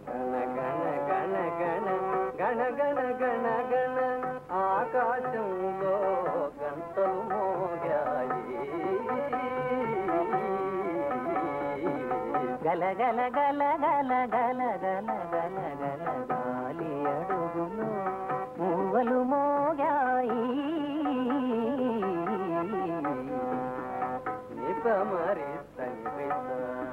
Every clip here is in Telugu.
గణ గణ గణ గణ గణ గణ గణ ఆకాశంలో గంటలు మోగాయి గల గల గల గల గల గల గల గల గాలి అడుగులు మూవలు మోగాయి నిప మరి సన్నిపిత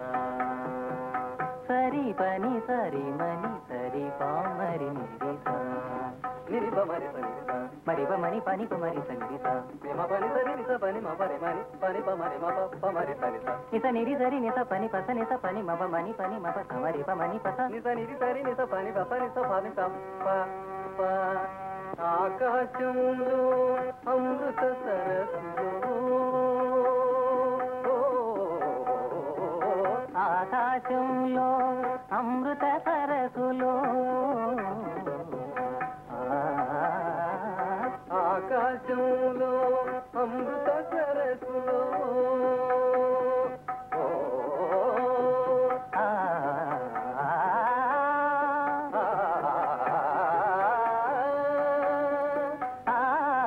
సరి పని సరి మని సరి పామరి నిరిస నిరిప మరి సన్నిపిత మరి మని పని కుమరి సంగీత నిమ పని సరి నిస పని మ పరి మని పని ప మరి మ ప ప మరి సరిత నిస నిరి సరి నిస పని పస నిస పని మప మని పని మప సమరి ప మని పస నిస నిరి సరి నిస పని ప ప నిస పని ప ప ప ఆకాశంలో అమృత సరస్సులో ఆకాశంలో అమృత సరసులో ఆ, ఆకాశంలో అమృత సరస్సులో ఓ, ఆ, ఆ, ఆ,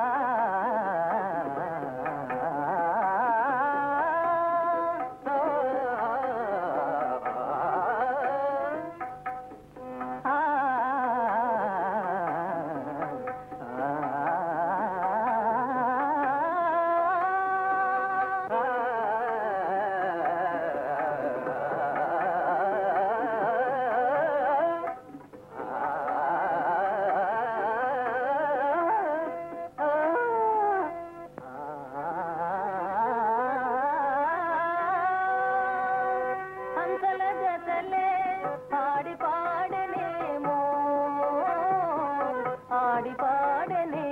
ఆ, హంసల జతలే పాడి పాడనేమో ఆడి పాడనే